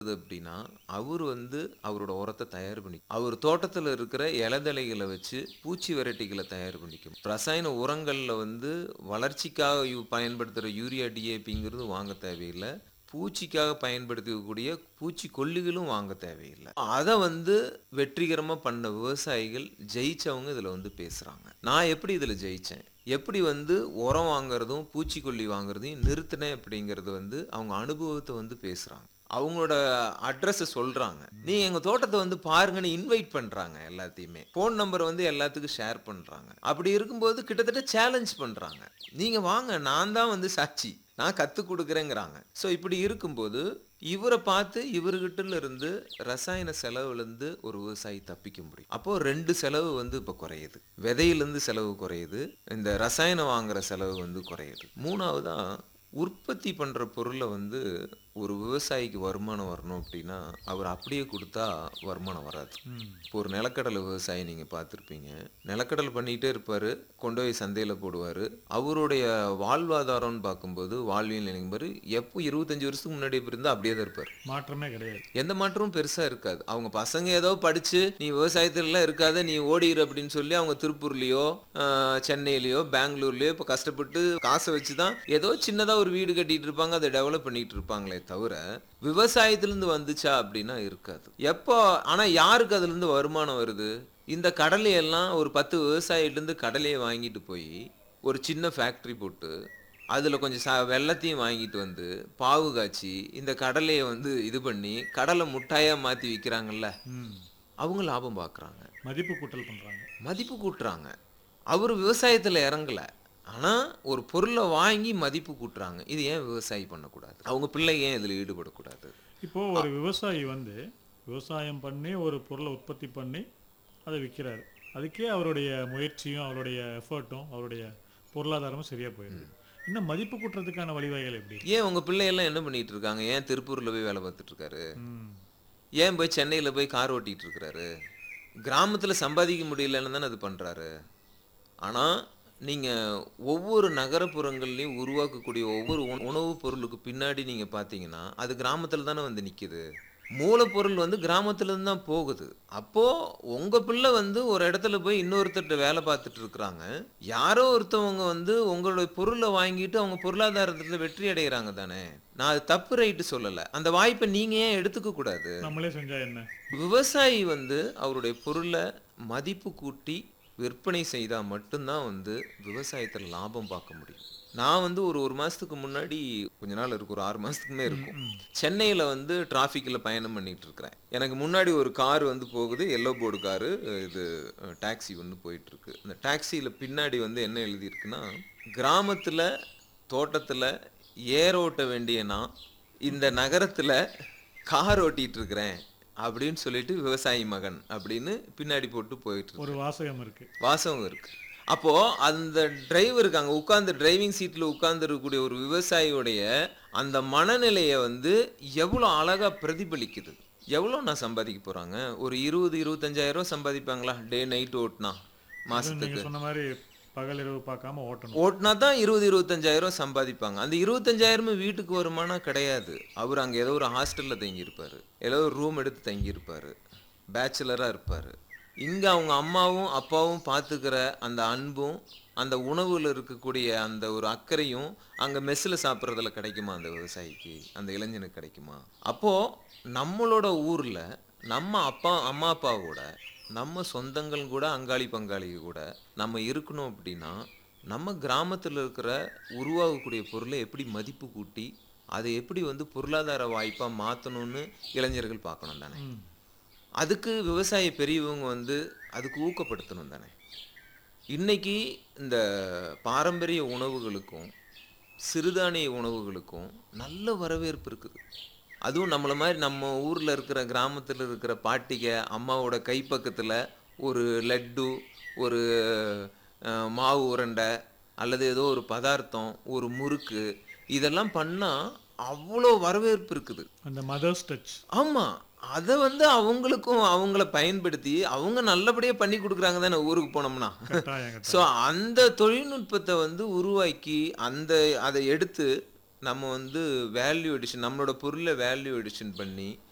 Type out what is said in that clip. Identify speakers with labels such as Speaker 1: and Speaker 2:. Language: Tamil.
Speaker 1: அப்படின்னா அவர் வந்து அவரோட உரத்தை தயார் பண்ணி அவர் தோட்டத்தில் இருக்கிற இலதலைகளை வச்சு பூச்சி வெரைட்டிகளை தயார் பண்ணிக்கும் ரசாயன உரங்களில் வந்து வளர்ச்சிக்காக யூ- பயன்படுத்துகிற யூரியா டிஏபிங்கிறது வாங்க தேவையில்லை பூச்சிக்காக பயன்படுத்தக்கூடிய பூச்சி கொல்லிகளும் வாங்க தேவையில்லை அதை வந்து வெற்றிகரமாக பண்ண விவசாயிகள் ஜெயிச்சவங்க இதில் வந்து பேசுகிறாங்க நான் எப்படி இதில் ஜெயித்தேன் எப்படி வந்து உரம் வாங்குறதும் பூச்சிக்கொல்லி வாங்குறதையும் நிறுத்தினேன் அப்படிங்கிறது வந்து அவங்க அனுபவத்தை வந்து பேசுகிறாங்க அவங்களோட அட்ரஸை சொல்கிறாங்க நீங்கள் எங்கள் தோட்டத்தை வந்து பாருங்கன்னு இன்வைட் பண்ணுறாங்க எல்லாத்தையுமே ஃபோன் நம்பரை வந்து எல்லாத்துக்கும் ஷேர் பண்ணுறாங்க அப்படி இருக்கும்போது கிட்டத்தட்ட சேலஞ்ச் பண்ணுறாங்க நீங்கள் வாங்க நான் தான் வந்து சாட்சி நான் கற்றுக் கொடுக்குறேங்கிறாங்க ஸோ இப்படி இருக்கும்போது இவரை பார்த்து இவர்கிட்ட இருந்து ரசாயன செலவுலேருந்து ஒரு விவசாயி தப்பிக்க முடியும் அப்போ ரெண்டு செலவு வந்து இப்போ குறையுது விதையிலேருந்து செலவு குறையுது இந்த ரசாயனம் வாங்குற செலவு வந்து குறையுது மூணாவதா உற்பத்தி பண்ணுற பொருளை வந்து ஒரு விவசாயிக்கு வருமானம் வரணும் அப்படின்னா அவர் அப்படியே கொடுத்தா வருமானம் வராது இப்போ ஒரு நிலக்கடலை விவசாயி நீங்கள் பார்த்துருப்பீங்க நிலக்கடலை பண்ணிகிட்டே இருப்பார் கொண்டு போய் சந்தையில் போடுவார் அவருடைய வாழ்வாதாரம்னு பார்க்கும்போது வாழ்வியல் நினைக்கும்போது எப்போ இருபத்தஞ்சி வருஷத்துக்கு முன்னாடி எப்படி இருந்தால் அப்படியே தான் இருப்பார்
Speaker 2: மாற்றமே கிடையாது
Speaker 1: எந்த மாற்றமும் பெருசா இருக்காது அவங்க பசங்க ஏதோ படிச்சு நீ விவசாயத்துலலாம் இருக்காத நீ ஓடிரு அப்படின்னு சொல்லி அவங்க திருப்பூர்லயோ ஆஹ், சென்னையிலயோ பெங்களூர்லயோ இப்போ கஷ்டப்பட்டு காசை வச்சு தான் ஏதோ சின்னதா ஒரு வீடு கட்டிட்டு இருப்பாங்க அதை டெவலப் பண்ணிட்டு இருப்பாங்களே தவிர விவசாயத்திலிருந்து வந்துச்சா அப்படின்னா இருக்காது எப்போ ஆனா யாருக்கு அதுல இருந்து வருமானம் வருது இந்த கடலையெல்லாம் ஒரு பத்து விவசாயிகிட்டேருந்து கடலையை வாங்கிட்டு போய் ஒரு சின்ன ஃபேக்டரி போட்டு அதில் கொஞ்சம் சா வெள்ளத்தையும் வாங்கிட்டு வந்து பாவு காய்ச்சி இந்த கடலையை வந்து இது பண்ணி கடலை முட்டாயாக மாற்றி விற்கிறாங்கல்ல
Speaker 2: ம்
Speaker 1: அவங்க லாபம் பார்க்குறாங்க
Speaker 2: மதிப்பு கூட்டல் பண்றாங்க
Speaker 1: மதிப்பு கூட்டுறாங்க அவர் விவசாயத்தில் இறங்கல ஆனால் ஒரு பொருளை வாங்கி மதிப்பு கூட்டுறாங்க இது ஏன் விவசாயி பண்ணக்கூடாது அவங்க பிள்ளை ஏன் இதில் ஈடுபடக்கூடாது
Speaker 2: இப்போ ஒரு விவசாயி வந்து விவசாயம் பண்ணி ஒரு பொருளை உற்பத்தி பண்ணி அதை விற்கிறாரு அதுக்கே அவருடைய முயற்சியும் அவருடைய எஃபர்ட்டும் அவருடைய பொருளாதாரமும் சரியா போயிடுது இன்னும் மதிப்பு கூட்டுறதுக்கான வழிவகைகள் எப்படி
Speaker 1: ஏன் உங்கள் பிள்ளையெல்லாம் என்ன பண்ணிட்டு இருக்காங்க ஏன் திருப்பூரில் போய் வேலை பார்த்துட்டு இருக்காரு
Speaker 2: ம்
Speaker 1: ஏன் போய் சென்னையில் போய் கார் ஓட்டிட்டு இருக்கிறாரு கிராமத்தில் சம்பாதிக்க முடியலன்னு தானே அது பண்ணுறாரு ஆனால் நீங்கள் ஒவ்வொரு நகரப்புறங்கள்லையும் உருவாக்கக்கூடிய ஒவ்வொரு உண- உணவுப் பொருளுக்கு பின்னாடி நீங்கள் பார்த்தீங்கன்னா அது கிராமத்தில் தானே வந்து நிற்கிது மூலப்பொருள் வந்து கிராமத்துலேருந்து தான் போகுது அப்போது உங்கள் பிள்ளை வந்து ஒரு இடத்துல போய் இன்னொருத்தர்கிட்ட வேலை பார்த்துட்டு இருக்கிறாங்க யாரோ ஒருத்தவங்க வந்து உங்களுடைய பொருளை வாங்கிட்டு அவங்க பொருளாதாரத்தில் வெற்றி அடைகிறாங்க தானே நான் அது தப்பு ரைட்டு சொல்லலை அந்த வாய்ப்பை நீங்கள் ஏன் எடுத்துக்க கூடாது
Speaker 2: நம்மளே செஞ்சா என்ன
Speaker 1: விவசாயி வந்து அவருடைய பொருளை மதிப்பு கூட்டி விற்பனை செய்தால் மட்டும்தான் வந்து விவசாயத்தில் லாபம் பார்க்க முடியும் நான் வந்து ஒரு ஒரு மாதத்துக்கு முன்னாடி கொஞ்ச நாள் இருக்கு ஒரு ஆறு மாதத்துக்குமே இருக்கும் சென்னையில் வந்து டிராஃபிக்கில் பயணம் பண்ணிட்டு இருக்கிறேன் எனக்கு முன்னாடி ஒரு கார் வந்து போகுது எல்லோ போர்டு காரு இது டாக்ஸி ஒன்று போயிட்டு இருக்கு இந்த டாக்ஸியில் பின்னாடி வந்து என்ன எழுதியிருக்குன்னா கிராமத்தில் தோட்டத்தில் ஏர் ஓட்ட வேண்டிய நான் இந்த நகரத்தில் கார் ஓட்டிட்டு இருக்கிறேன் அப்படின்னு சொல்லிட்டு விவசாயி மகன் அப்படின்னு பின்னாடி போட்டு போயிட்டு இருக்கு
Speaker 2: ஒரு வாசகம் இருக்கு
Speaker 1: வாசகம் இருக்கு அப்போ அந்த டிரைவருக்கு அங்க உட்கார்ந்து டிரைவிங் சீட்ல உட்கார்ந்து இருக்கக்கூடிய ஒரு விவசாயியுடைய அந்த மனநிலையை வந்து எவ்வளோ அழகா பிரதிபலிக்குது எவ்வளோ நான் சம்பாதிக்க போறாங்க ஒரு இருபது இருபத்தஞ்சாயிரம் ரூபாய் சம்பாதிப்பாங்களா டே நைட் ஓட்டுனா மாசத்துக்கு
Speaker 2: நீங்க சொன்ன மாதிரி பகல் இரவு பார்க்காம ஓட்டணும்
Speaker 1: ஓட்டுனா தான் இருபது இருபத்தஞ்சாயிரம் சம்பாதிப்பாங்க அந்த இருபத்தஞ்சாயிரமும் வீட்டுக்கு வருமானா கிடையாது அவர் அங்கே ஏதோ ஒரு ஹாஸ்டலில் தங்கியிருப்பார் ஏதோ ஒரு ரூம் எடுத்து தங்கியிருப்பார் பேச்சுலராக இருப்பார் இங்கே அவங்க அம்மாவும் அப்பாவும் பார்த்துக்கிற அந்த அன்பும் அந்த உணவில் இருக்கக்கூடிய அந்த ஒரு அக்கறையும் அங்கே மெஸ்ஸில் சாப்பிட்றதுல கிடைக்குமா அந்த விவசாயிக்கு அந்த இளைஞனுக்கு கிடைக்குமா அப்போது நம்மளோட ஊரில் நம்ம அப்பா அம்மா அப்பாவோட நம்ம சொந்தங்கள் கூட அங்காளி பங்காளி கூட நம்ம இருக்கணும் அப்படின்னா நம்ம கிராமத்தில் இருக்கிற உருவாகக்கூடிய பொருளை எப்படி மதிப்பு கூட்டி அதை எப்படி வந்து பொருளாதார வாய்ப்பாக மாற்றணும்னு இளைஞர்கள் பார்க்கணும் தானே
Speaker 2: ம்.
Speaker 1: அதுக்கு விவசாய பெரியவங்க வந்து அதுக்கு ஊக்கப்படுத்தணும் தானே இன்னைக்கு இந்த பாரம்பரிய உணவுகளுக்கும் சிறுதானிய உணவுகளுக்கும் நல்ல வரவேற்பு இருக்குது அதுவும் நம்மளை மாதிரி நம்ம ஊரில் இருக்கிற கிராமத்தில் இருக்கிற பாட்டிக அம்மாவோட கைப்பக்கத்தில் ஒரு லட்டு ஒரு அஹ், மாவு உருண்டை அல்லது ஏதோ ஒரு பதார்த்தம் ஒரு முறுக்கு இதெல்லாம் பண்ணால் அவ்வளோ வரவேற்பு இருக்குது
Speaker 2: அந்த மதர்ஸ் டச்
Speaker 1: ஆமாம் அதை வந்து அவங்களுக்கும் அவங்கள பயன்படுத்தி அவங்க நல்லபடியாக பண்ணி கொடுக்குறாங்க தானே ஊருக்கு போனோம்னா
Speaker 2: கட்டாயம் கட்டாயம்
Speaker 1: ஸோ அந்த தொழில்நுட்பத்தை வந்து உருவாக்கி அந்த அதை எடுத்து நம்ம வந்து வேல்யூ எடிஷன் நம்மளோட பொருளை வேல்யூ எடிஷன் பண்ணி